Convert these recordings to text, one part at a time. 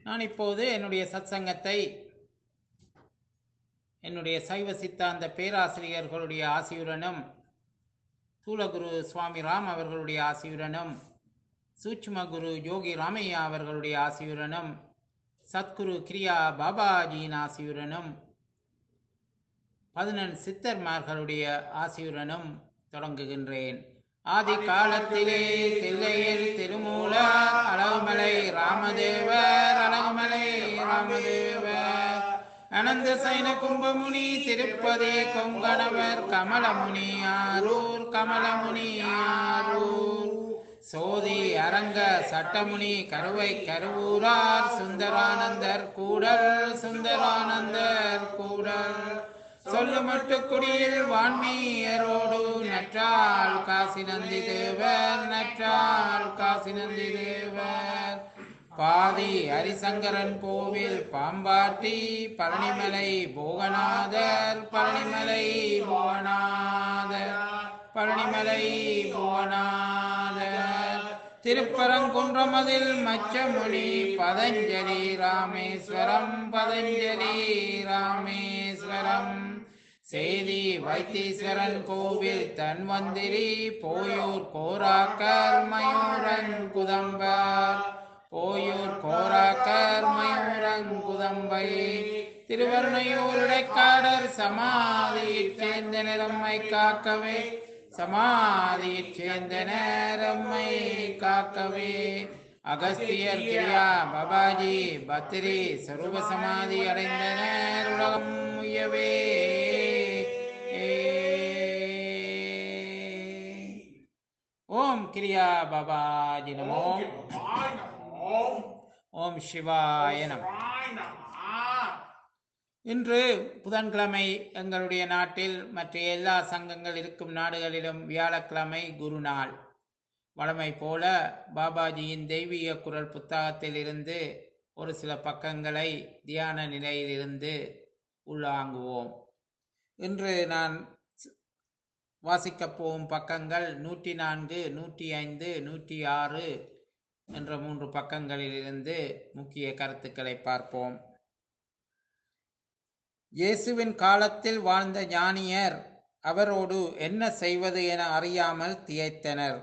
நான் இப்போது என்னுடைய சத்சங்கத்தை என்னுடைய சைவ சித்தாந்த பேராசிரியர்களுடைய ஆசியுடனும் சூலகுரு சுவாமி ராம் அவர்களுடைய ஆசியுடனும் சூட்சும குரு யோகி ராமையா அவர்களுடைய ஆசியுடனும் சத்குரு கிரியா பாபாஜியின் ஆசியுடனும் பதினெண் சித்தர்மார்களுடைய ஆசியுடனும் தொடங்குகின்றேன் ஆதி காலத்திலே தில்லையில் திருமூலர் அழகுமலை ராமதேவர் அழகுமலை ராமதேவர் அனந்த சைன கும்பமுனி திருப்பதி கொங்கணவர் கமலமுனி ஆரூர் கமலமுனி ஆரூர் சோதி அரங்க சட்டமுனி கருவை கருவூரார் சுந்தரானந்தர் கூடல் சுந்தரானந்தர் கூடல் சொல்லு மட்டுக்குடியில் வான்மீயரோடு நற்றால் காசி நந்தி தேவர் நற்றால் காசி நந்தி தேவர் பாதி ஹரிசங்கரன் கோவில் பாம்பாட்டி பழனிமலை போகநாதர் பழனிமலை போகநாதர் பழனிமலை போகநாதர் திருப்பரங்குன்றமதில் மச்சமுனி பதஞ்சலி ராமேஸ்வரம் பதஞ்சலி ராமேஸ்வரம் செய்தி வைத்தீஸ்வரன் கோவில் தன்வந்திரி போயூர் கோராக்கர் மயூரன் குதம்பர் போயூர் கோராக்கர் மயூரன் குதம்பை திருவருணையூர் இடைக்காடர் சமாதியைச் சேர்ந்த நிறம்மை காக்கவே சமாதியைச் சேர்ந்த நேரம்மை காக்கவே அகஸ்தியர் கிரியா பாபாஜி பத்திரி சர்வ சமாதி அடைந்தனர் உலகம் உயவே ஓம் கிரியா பாபாஜி நமோ ஓம் சிவாய நம இன்று புதன்கிழமை எங்களுடைய நாட்டில் மற்ற எல்லா சங்கங்கள் இருக்கும் நாடுகளிலும் வியாழக்கிழமை குரு நாள் வழமை போல பாபாஜியின் தெய்வீக குரல் புத்தகத்தில் இருந்து ஒரு சில பக்கங்களை தியான நிலையிலிருந்து உள்வாங்குவோம் இன்று நான் வாசிக்கப் போகும் பக்கங்கள் நூற்றி நான்கு நூற்றி ஐந்து நூற்றி ஆறு என்ற மூன்று பக்கங்களிலிருந்து முக்கிய கருத்துக்களை பார்ப்போம் இயேசுவின் காலத்தில் வாழ்ந்த ஞானியர் அவரோடு என்ன செய்வது என அறியாமல் திகைத்தனர்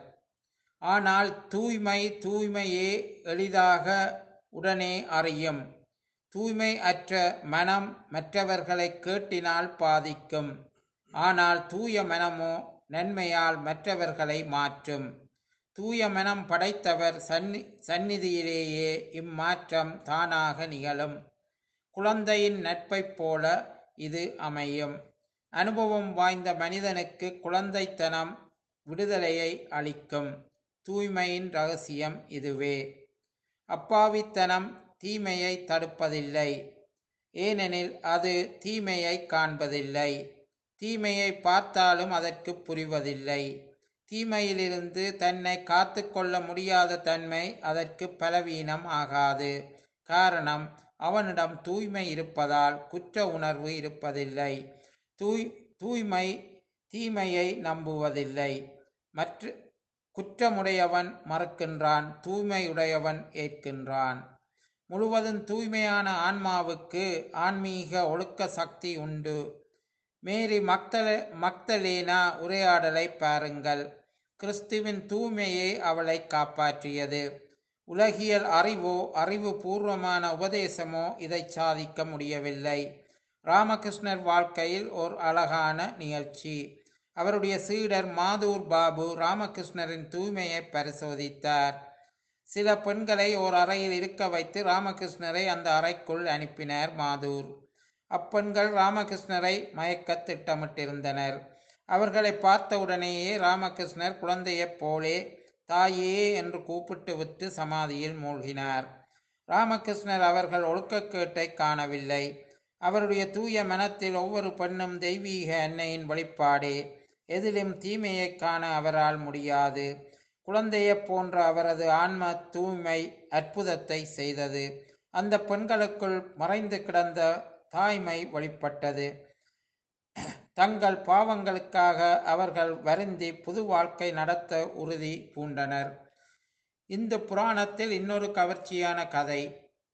ஆனால் தூய்மை தூய்மையே எளிதாக உடனே அறியும் தூய்மை அற்ற மனம் மற்றவர்களை கேட்டினால் பாதிக்கும் ஆனால் தூய மனமோ நன்மையால் மற்றவர்களை மாற்றும் தூய மனம் படைத்தவர் சன்னி சந்நிதியிலேயே இம்மாற்றம் தானாக நிகழும் குழந்தையின் நட்பைப் போல இது அமையும் அனுபவம் வாய்ந்த மனிதனுக்கு குழந்தைத்தனம் விடுதலையை அளிக்கும் தூய்மையின் ரகசியம் இதுவே அப்பாவித்தனம் தீமையை தடுப்பதில்லை ஏனெனில் அது தீமையை காண்பதில்லை தீமையை பார்த்தாலும் அதற்கு புரிவதில்லை தீமையிலிருந்து தன்னை காத்து கொள்ள முடியாத தன்மை அதற்கு பலவீனம் ஆகாது காரணம் அவனிடம் தூய்மை இருப்பதால் குற்ற உணர்வு இருப்பதில்லை தூய் தூய்மை தீமையை நம்புவதில்லை மற்ற குற்றமுடையவன் மறுக்கின்றான் தூய்மையுடையவன் ஏற்கின்றான் முழுவதும் தூய்மையான ஆன்மாவுக்கு ஆன்மீக ஒழுக்க சக்தி உண்டு மேரி மக்தல மக்தலேனா உரையாடலை பாருங்கள் கிறிஸ்துவின் தூய்மையே அவளை காப்பாற்றியது உலகியல் அறிவோ அறிவு பூர்வமான உபதேசமோ இதை சாதிக்க முடியவில்லை ராமகிருஷ்ணர் வாழ்க்கையில் ஒரு அழகான நிகழ்ச்சி அவருடைய சீடர் மாதூர் பாபு ராமகிருஷ்ணரின் தூய்மையை பரிசோதித்தார் சில பெண்களை ஓர் அறையில் இருக்க வைத்து ராமகிருஷ்ணரை அந்த அறைக்குள் அனுப்பினார் மாதூர் அப்பெண்கள் ராமகிருஷ்ணரை மயக்க திட்டமிட்டிருந்தனர் அவர்களை பார்த்தவுடனேயே ராமகிருஷ்ணர் குழந்தையைப் போலே தாயே என்று கூப்பிட்டு விட்டு சமாதியில் மூழ்கினார் ராமகிருஷ்ணர் அவர்கள் ஒழுக்கக்கேட்டை காணவில்லை அவருடைய தூய மனத்தில் ஒவ்வொரு பெண்ணும் தெய்வீக அன்னையின் வெளிப்பாடே எதிலும் தீமையை காண அவரால் முடியாது குழந்தையைப் போன்ற அவரது ஆன்ம தூய்மை அற்புதத்தை செய்தது அந்த பெண்களுக்குள் மறைந்து கிடந்த தாய்மை வெளிப்பட்டது தங்கள் பாவங்களுக்காக அவர்கள் வருந்தி புது வாழ்க்கை நடத்த உறுதி பூண்டனர் இந்த புராணத்தில் இன்னொரு கவர்ச்சியான கதை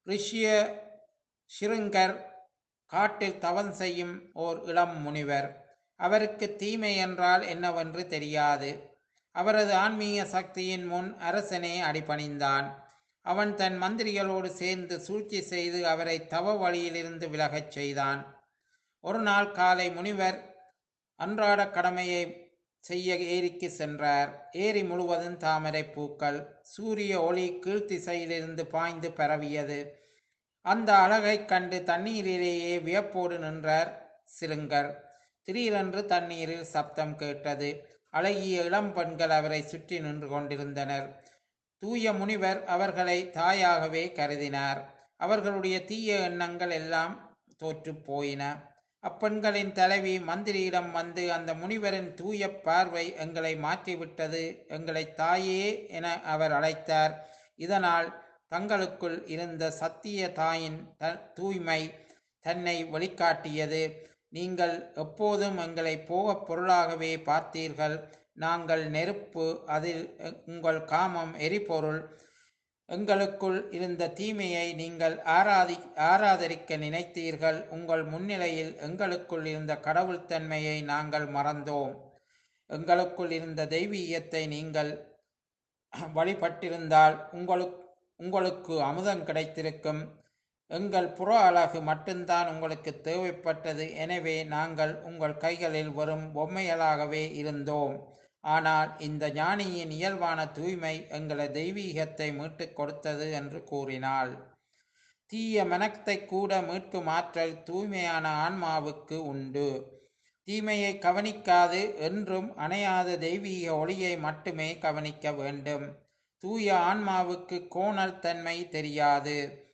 ரிஷிய ஷிருங்கர் காட்டில் தவம் செய்யும் ஓர் இளம் முனிவர் அவருக்கு தீமை என்றால் என்னவென்று தெரியாது அவரது ஆன்மீக சக்தியின் முன் அரசனே அடிபணிந்தான் அவன் தன் மந்திரிகளோடு சேர்ந்து சூழ்ச்சி செய்து அவரை தவ வழியிலிருந்து விலகச் செய்தான் ஒரு நாள் காலை முனிவர் அன்றாட கடமையை செய்ய ஏரிக்கு சென்றார் ஏரி முழுவதும் தாமரை பூக்கள் சூரிய ஒளி கீழ்த்திசையிலிருந்து பாய்ந்து பரவியது அந்த அழகைக் கண்டு தண்ணீரிலேயே வியப்போடு நின்றார் சிறுங்கர் திடீரென்று தண்ணீரில் சப்தம் கேட்டது அழகிய இளம் பெண்கள் அவரை சுற்றி நின்று கொண்டிருந்தனர் தூய முனிவர் அவர்களை தாயாகவே கருதினார் அவர்களுடைய தீய எண்ணங்கள் எல்லாம் தோற்றுப் போயின அப்பெண்களின் தலைவி மந்திரியிடம் வந்து அந்த முனிவரின் தூய பார்வை எங்களை மாற்றிவிட்டது எங்களை தாயே என அவர் அழைத்தார் இதனால் தங்களுக்குள் இருந்த சத்திய தாயின் த தூய்மை தன்னை வெளிக்காட்டியது நீங்கள் எப்போதும் எங்களை போகப் பொருளாகவே பார்த்தீர்கள் நாங்கள் நெருப்பு அதில் உங்கள் காமம் எரிபொருள் எங்களுக்குள் இருந்த தீமையை நீங்கள் ஆராதி ஆராதரிக்க நினைத்தீர்கள் உங்கள் முன்னிலையில் எங்களுக்குள் இருந்த கடவுள் தன்மையை நாங்கள் மறந்தோம் எங்களுக்குள் இருந்த தெய்வீகத்தை நீங்கள் வழிபட்டிருந்தால் உங்களுக்கு உங்களுக்கு அமுதம் கிடைத்திருக்கும் எங்கள் புற அழகு மட்டும்தான் உங்களுக்கு தேவைப்பட்டது எனவே நாங்கள் உங்கள் கைகளில் வரும் பொம்மைகளாகவே இருந்தோம் ஆனால் இந்த ஞானியின் இயல்பான தூய்மை எங்களை தெய்வீகத்தை மீட்டுக் கொடுத்தது என்று கூறினாள் தீய மனத்தை கூட மீட்கும் ஆற்றல் தூய்மையான ஆன்மாவுக்கு உண்டு தீமையை கவனிக்காது என்றும் அணையாத தெய்வீக ஒளியை மட்டுமே கவனிக்க வேண்டும் தூய ஆன்மாவுக்கு கோணல் தன்மை தெரியாது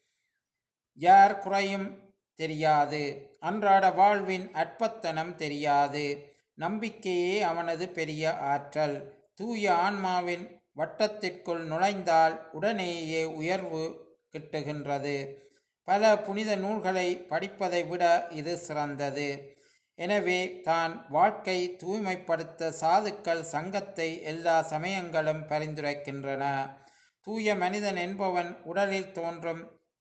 யார் குறையும் தெரியாது அன்றாட வாழ்வின் அற்பத்தனம் தெரியாது நம்பிக்கையே அவனது பெரிய ஆற்றல் தூய ஆன்மாவின் வட்டத்திற்குள் நுழைந்தால் உடனேயே உயர்வு கிட்டுகின்றது பல புனித நூல்களை படிப்பதை விட இது சிறந்தது எனவே தான் வாழ்க்கை தூய்மைப்படுத்த சாதுக்கள் சங்கத்தை எல்லா சமயங்களும் பரிந்துரைக்கின்றன தூய மனிதன் என்பவன் உடலில் தோன்றும்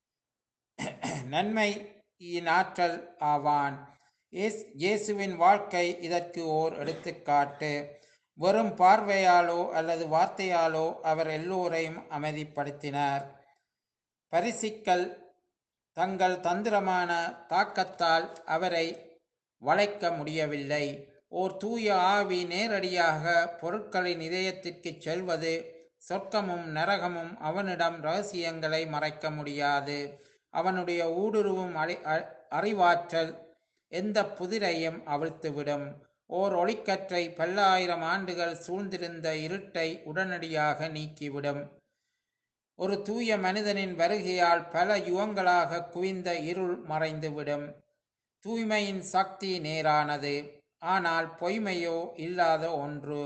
நன்மையின் ஆற்றல் ஆவான் இயேசு- இயேசுவின் வாழ்க்கை இதற்கு ஓர் எடுத்துக்காட்டு வெறும் பார்வையாலோ அல்லது வார்த்தையாலோ அவர் எல்லோரையும் அமைதிப்படுத்தினார் பரிசிக்கல் தங்கள் தந்திரமான தாக்கத்தால் அவரை வளைக்க முடியவில்லை ஓர் தூய ஆவி நேரடியாக பொருட்களின் இதயத்திற்கு செல்வது சொர்க்கமும் நரகமும் அவனிடம் ரகசியங்களை மறைக்க முடியாது அவனுடைய ஊடுருவும் அறி அ- அறிவாற்றல் எந்த புதிரையும் அவிழ்த்துவிடும் ஓர் ஒளிக்கற்றை பல்லாயிரம் ஆண்டுகள் சூழ்ந்திருந்த இருட்டை உடனடியாக நீக்கிவிடும் ஒரு தூய மனிதனின் வருகையால் பல யுகங்களாக குவிந்த இருள் மறைந்துவிடும் தூய்மையின் சக்தி நேரானது ஆனால் பொய்மையோ இல்லாத ஒன்று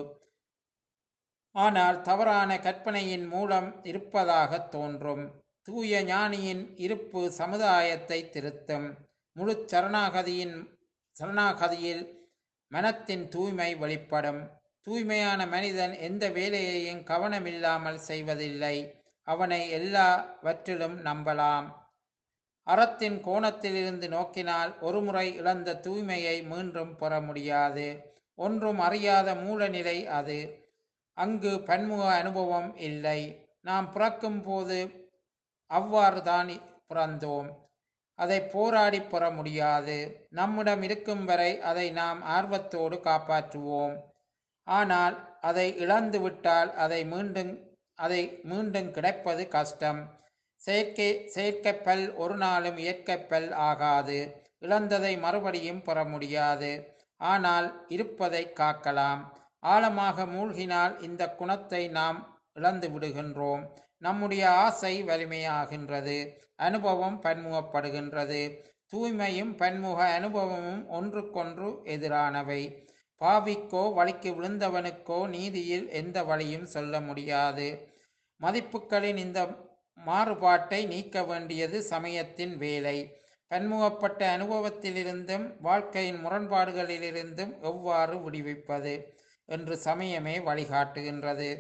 ஆனால் தவறான கற்பனையின் மூலம் இருப்பதாக தோன்றும் தூய ஞானியின் இருப்பு சமுதாயத்தை திருத்தும் முழு சரணாகதியின் சரணாகதியில் மனத்தின் தூய்மை வெளிப்படும் தூய்மையான மனிதன் எந்த வேலையையும் கவனமில்லாமல் செய்வதில்லை அவனை எல்லாவற்றிலும் நம்பலாம் அறத்தின் கோணத்திலிருந்து நோக்கினால் ஒருமுறை இழந்த தூய்மையை மீண்டும் பெற முடியாது ஒன்றும் அறியாத மூலநிலை அது அங்கு பன்முக அனுபவம் இல்லை நாம் பிறக்கும் போது அவ்வாறு தான் பிறந்தோம் அதை போராடி பெற முடியாது நம்மிடம் இருக்கும் வரை அதை நாம் ஆர்வத்தோடு காப்பாற்றுவோம் ஆனால் அதை இழந்து விட்டால் அதை மீண்டும் அதை மீண்டும் கிடைப்பது கஷ்டம் செயற்கை செயற்கை பல் ஒரு நாளும் இயற்கை பல் ஆகாது இழந்ததை மறுபடியும் பெற முடியாது ஆனால் இருப்பதை காக்கலாம் ஆழமாக மூழ்கினால் இந்த குணத்தை நாம் இழந்து விடுகின்றோம் நம்முடைய ஆசை வலிமையாகின்றது அனுபவம் பன்முகப்படுகின்றது தூய்மையும் பன்முக அனுபவமும் ஒன்றுக்கொன்று எதிரானவை பாவிக்கோ வழிக்கு விழுந்தவனுக்கோ நீதியில் எந்த வழியும் சொல்ல முடியாது மதிப்புகளின் இந்த மாறுபாட்டை நீக்க வேண்டியது சமயத்தின் வேலை பன்முகப்பட்ட அனுபவத்திலிருந்தும் வாழ்க்கையின் முரண்பாடுகளிலிருந்தும் எவ்வாறு விடுவிப்பது என்று சமயமே வழிகாட்டுகின்றது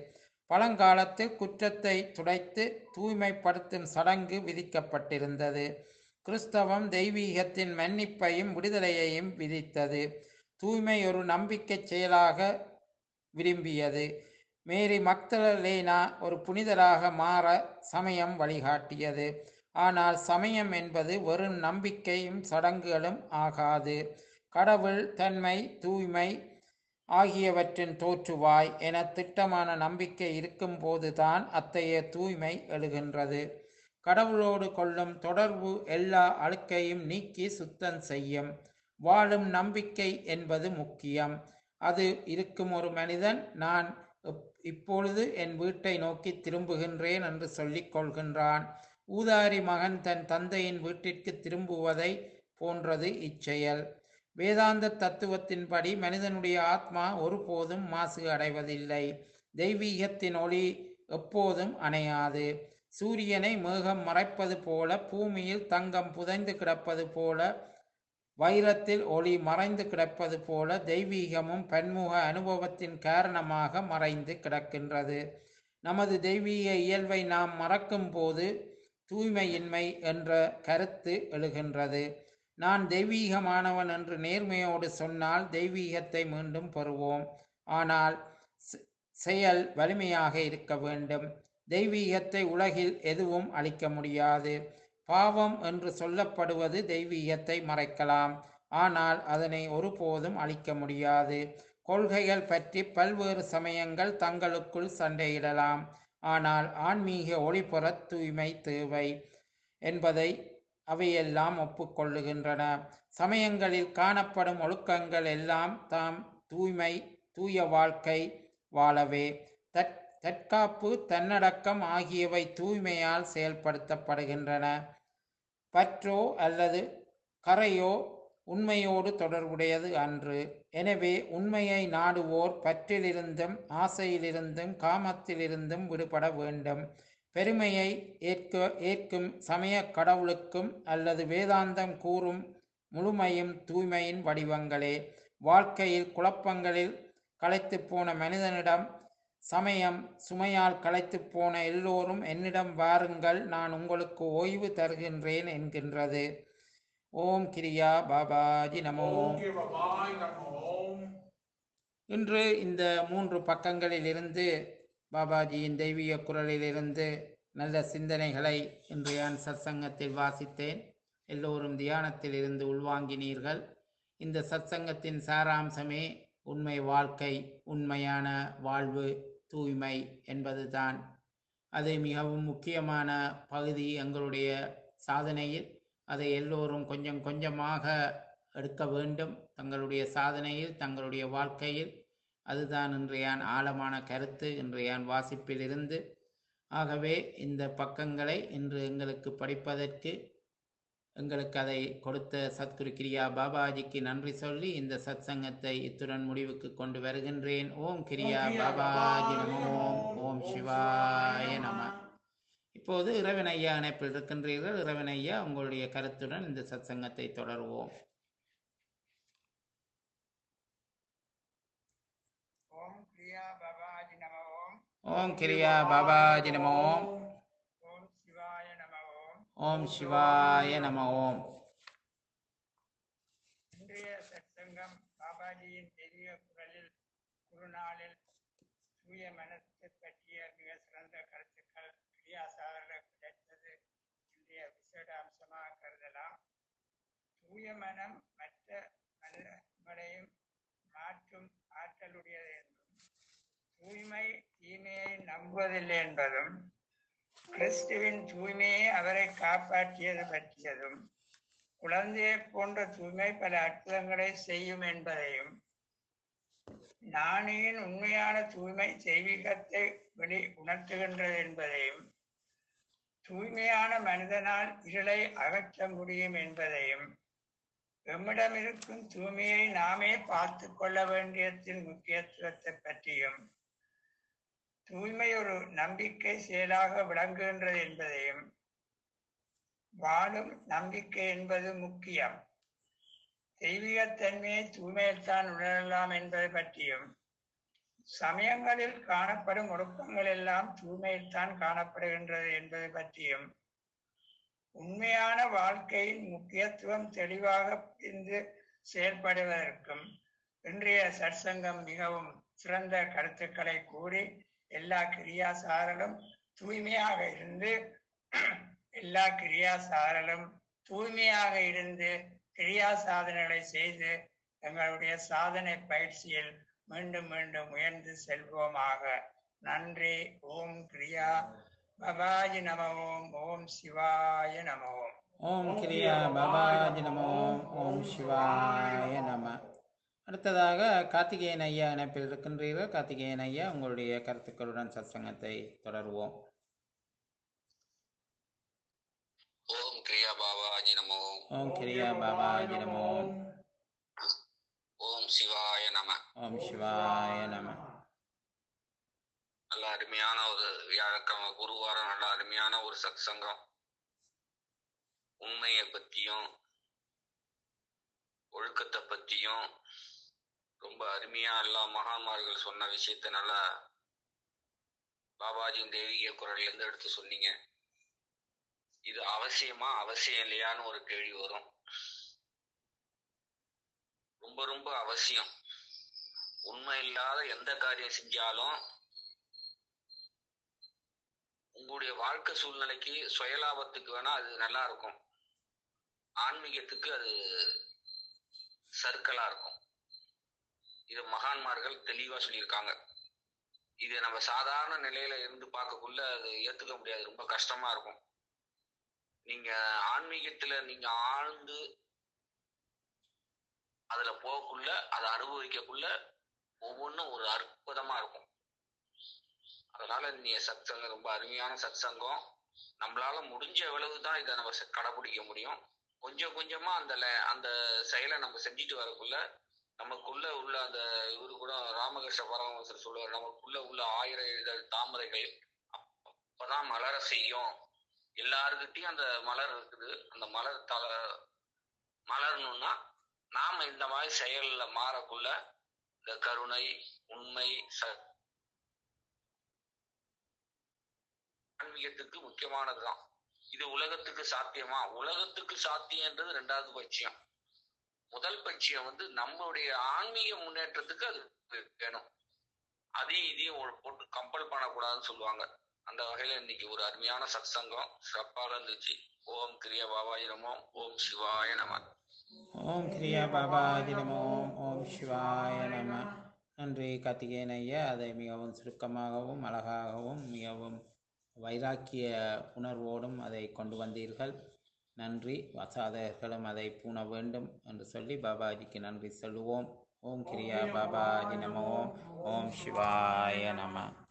பழங்காலத்தில் குற்றத்தை துடைத்து தூய்மைப்படுத்தும் சடங்கு விதிக்கப்பட்டிருந்தது கிறிஸ்தவம் தெய்வீகத்தின் மன்னிப்பையும் விடுதலையையும் விதித்தது தூய்மை ஒரு நம்பிக்கை செயலாக விரும்பியது மேரி மக்தலேனா ஒரு புனிதராக மாற சமயம் வழிகாட்டியது ஆனால் சமயம் என்பது வெறும் நம்பிக்கையும் சடங்குகளும் ஆகாது கடவுள் தன்மை தூய்மை ஆகியவற்றின் தோற்றுவாய் என திட்டமான நம்பிக்கை இருக்கும்போதுதான் அத்தகைய தூய்மை எழுகின்றது கடவுளோடு கொள்ளும் தொடர்பு எல்லா அழுக்கையும் நீக்கி சுத்தம் செய்யும் வாழும் நம்பிக்கை என்பது முக்கியம் அது இருக்கும் ஒரு மனிதன் நான் இப்- இப்பொழுது என் வீட்டை நோக்கி திரும்புகின்றேன் என்று சொல்லிக் கொள்கின்றான் ஊதாரி மகன் தன் தந்தையின் வீட்டிற்கு திரும்புவதை போன்றது இச்செயல் வேதாந்த தத்துவத்தின்படி மனிதனுடைய ஆத்மா ஒருபோதும் மாசு அடைவதில்லை தெய்வீகத்தின் ஒளி எப்போதும் அணையாது சூரியனை மேகம் மறைப்பது போல பூமியில் தங்கம் புதைந்து கிடப்பது போல வைரத்தில் ஒளி மறைந்து கிடப்பது போல தெய்வீகமும் பன்முக அனுபவத்தின் காரணமாக மறைந்து கிடக்கின்றது நமது தெய்வீக இயல்பை நாம் மறக்கும் போது தூய்மையின்மை என்ற கருத்து எழுகின்றது நான் தெய்வீகமானவன் என்று நேர்மையோடு சொன்னால் தெய்வீகத்தை மீண்டும் பெறுவோம் ஆனால் செ- செயல் வலிமையாக இருக்க வேண்டும் தெய்வீகத்தை உலகில் எதுவும் அளிக்க முடியாது பாவம் என்று சொல்லப்படுவது தெய்வீகத்தை மறைக்கலாம் ஆனால் அதனை ஒருபோதும் அழிக்க முடியாது கொள்கைகள் பற்றி பல்வேறு சமயங்கள் தங்களுக்குள் சண்டையிடலாம் ஆனால் ஆன்மீக ஒளிபுற தூய்மை தேவை என்பதை அவையெல்லாம் ஒப்புக்கொள்ளுகின்றன சமயங்களில் காணப்படும் ஒழுக்கங்கள் எல்லாம் தாம் தூய்மை தூய வாழ்க்கை வாழவே தற் தற்காப்பு தன்னடக்கம் ஆகியவை தூய்மையால் செயல்படுத்தப்படுகின்றன பற்றோ அல்லது கரையோ உண்மையோடு தொடர்புடையது அன்று எனவே உண்மையை நாடுவோர் பற்றிலிருந்தும் ஆசையிலிருந்தும் காமத்திலிருந்தும் விடுபட வேண்டும் பெருமையை ஏற்க ஏற்கும் சமய கடவுளுக்கும் அல்லது வேதாந்தம் கூறும் முழுமையும் தூய்மையின் வடிவங்களே வாழ்க்கையில் குழப்பங்களில் களைத்துப் போன மனிதனிடம் சமயம் சுமையால் களைத்துப் போன எல்லோரும் என்னிடம் வாருங்கள் நான் உங்களுக்கு ஓய்வு தருகின்றேன் என்கின்றது ஓம் கிரியா பாபாஜி நமோ ஓம் கே பபாய் நமோ ஓம் இன்று இந்த மூன்று பக்கங்களிலிருந்து பாபாஜியின் தெய்வீக குரலிலிருந்து நல்ல சிந்தனைகளை இன்றைய சத்சங்கத்தில் வாசித்தேன் எல்லோரும் தியானத்தில் இருந்து உள்வாங்கினீர்கள் இந்த சத்சங்கத்தின் சாராம்சமே உண்மை வாழ்க்கை உண்மையான வாழ்வு தூய்மை என்பதுதான் அது மிகவும் முக்கியமான பகுதி எங்களுடைய சாதனையில் அதை எல்லோரும் கொஞ்சம் கொஞ்சமாக எடுக்க வேண்டும் தங்களுடைய சாதனையில் தங்களுடைய வாழ்க்கையில் அதுதான் இன்றையான் ஆழமான கருத்து இன்றையான் வாசிப்பிலிருந்து ஆகவே இந்த பக்கங்களை இன்று எங்களுக்கு படிப்பதற்கு எங்களுக்கு அதை கொடுத்த சத்குரு கிரியா பாபாஜிக்கு நன்றி சொல்லி இந்த சத்சங்கத்தை இத்துடன் முடிவுக்கு கொண்டு வருகின்றேன் ஓம் கிரியா ஓம் கிரியா பாபாஜி பாபாஜி நமோ நமோ ஓம் சிவாய நம இப்போது இறைவன் ஐயா இணைப்பில் இருக்கின்றீர்கள் இறைவன் ஐயா உங்களுடைய கருத்துடன் இந்த சத்சங்கத்தை தொடருவோம் ஓம் கிரியா பவாஜி நம ஓம் ஓம் கிரியா பாபாஜி நமோ ஓம் சிவாய நம ஓம் ஓம் சிவாய நம ஓம் இன்றைய சத்சங்கம் பாபாஜியின் பெரிய குரலில் குருநாளில் தூய மனத்தை பற்றிய மிக சிறந்த கருத்துக்கள் கிரியாசார கிடைத்தது இன்றைய விசேட அம்சமாக கருதலாம் தூய மனம் மற்ற மனிதர்களையும் மாற்றும் ஆற்றலுடையது என்றும் தூய்மை தீமையை நம்புவதில்லை என்பதும் கிறிஸ்துவின் தூய்மையை அவரை காப்பாற்றியது பற்றியதும் குழந்தையை போன்ற தூய்மை பல அற்புதங்களை செய்யும் என்பதையும் நாணியின் உண்மையான தூய்மை தெய்வீகத்தை வெளி உணர்த்துகின்றது என்பதையும் தூய்மையான மனிதனால் இருளை அகற்ற முடியும் என்பதையும் எம்மிடம் இருக்கும் தூய்மையை நாமே பார்த்து கொள்ள வேண்டியதின் முக்கியத்துவத்தை பற்றியும் தூய்மை ஒரு நம்பிக்கை செயலாக விளங்குகின்றது என்பதையும் வாழும் நம்பிக்கை என்பது முக்கியம் தெய்வீகத்தன்மையை தூய்மையில்தான் உணரலாம் என்பதை பற்றியும் சமயங்களில் காணப்படும் ஒடுக்கங்கள் எல்லாம் தூய்மையில்தான் காணப்படுகின்றது என்பது பற்றியும் உண்மையான வாழ்க்கையின் முக்கியத்துவம் தெளிவாக புரிந்து செயல்படுவதற்கும் இன்றைய சற்சங்கம் மிகவும் சிறந்த கருத்துக்களை கூறி எல்லா கிரியாசாரலும் தூய்மையாக இருந்து எல்லா கிரியாசாரலும் தூய்மையாக இருந்து கிரியா சாதனைகளை செய்து எங்களுடைய சாதனை பயிற்சியில் மீண்டும் மீண்டும் உயர்ந்து செல்வோமாக நன்றி ஓம் கிரியா பபாஜி நம ஓம் ஓம் சிவாய நம ஓம் ஓம் கிரியா பாபாஜி நமோ ஓம் சிவாய நம அடுத்ததாக கார்த்திகேயன் ஐயா இணைப்பில் இருக்கின்றீர்கள் கார்த்திகேயன் ஐயா உங்களுடைய கருத்துக்களுடன் சத்சங்கத்தை தொடருவோம் ஓம் கிரியா பாபாஜி நமோ ஓம் கிரியா பாபாஜி நமோ ஓம் சிவாய நம ஓம் சிவாய நம நல்ல அருமையான ஒரு வியாழக்கிழமை குருவாரம் நல்ல அருமையான ஒரு சத்சங்கம் உண்மையை பத்தியும் ஒழுக்கத்தை பத்தியும் ரொம்ப அருமையா எல்லா மகான்மார்கள் சொன்ன விஷயத்த நல்லா பாபாஜியின் தெய்வீக குரல்ல இருந்து எடுத்து சொன்னீங்க இது அவசியமா அவசியம் இல்லையான்னு ஒரு கேள்வி வரும் ரொம்ப ரொம்ப அவசியம் உண்மை இல்லாத எந்த காரியம் செஞ்சாலும் உங்களுடைய வாழ்க்கை சூழ்நிலைக்கு சுயலாபத்துக்கு வேணா அது நல்லா இருக்கும் ஆன்மீகத்துக்கு அது சர்க்கலா இருக்கும் இது மகான்மார்கள் தெளிவா சொல்லியிருக்காங்க இது நம்ம சாதாரண நிலையில இருந்து பார்க்கக்குள்ள அது ஏத்துக்க முடியாது ரொம்ப கஷ்டமா இருக்கும் நீங்க ஆன்மீகத்துல நீங்க ஆழ்ந்து அதுல போகக்குள்ள அதை அனுபவிக்கக்குள்ள ஒவ்வொன்றும் ஒரு அற்புதமா இருக்கும் அதனால நீ சத்சங்கம் ரொம்ப அருமையான சத்சங்கம் நம்மளால முடிஞ்ச அளவு தான் இதை நம்ம செ- கடைபிடிக்க முடியும் கொஞ்சம் கொஞ்சமா அந்த ல- அந்த செயலை நம்ம செஞ்சுட்டு வரக்குள்ள நமக்குள்ள உள்ள அந்த இவரு கூட ராமகிருஷ்ண பரமஹம்சர் சொல்லுவார் நமக்குள்ள உள்ள ஆயிரம் இதழ் தாமரைகள் அப்பதான் மலர செய்யும் எல்லாருக்கிட்டையும் அந்த மலர் இருக்குது அந்த மலர் தல மலரணும்னா நாம இந்த மாதிரி செயல்ல மாறக்குள்ள இந்த கருணை உண்மை ச ஆன்மீகத்துக்கு முக்கியமானதுதான் இது உலகத்துக்கு சாத்தியமா உலகத்துக்கு சாத்தியன்றது ரெண்டாவது பட்சியம் முதல் பட்சியம் வந்து நம்மளுடைய ஆன்மீக முன்னேற்றத்துக்கு அது வேணும் அதையும் இதையும் ஒரு போட்டு கம்பல் பண்ணக்கூடாதுன்னு சொல்லுவாங்க அந்த வகையில இன்னைக்கு ஒரு அருமையான சத்சங்கம் சிறப்பாக இருந்துச்சு ஓம் கிரிய பாபாஜி நமோ ஓம் சிவாய நம ஓம் கிரியா பாபாஜி நமோ ஓம் சிவாய நம நன்றி கார்த்திகேயன் ஐயா அதை மிகவும் சுருக்கமாகவும் அழகாகவும் மிகவும் வைராக்கிய உணர்வோடும் அதை கொண்டு வந்தீர்கள் நன்றி சாதகர்களும் அதை பூண வேண்டும் என்று சொல்லி பாபாஜிக்கு நன்றி சொல்லுவோம் ஓம் கிரியா பாபாஜி நமோ ஓம் சிவாய நம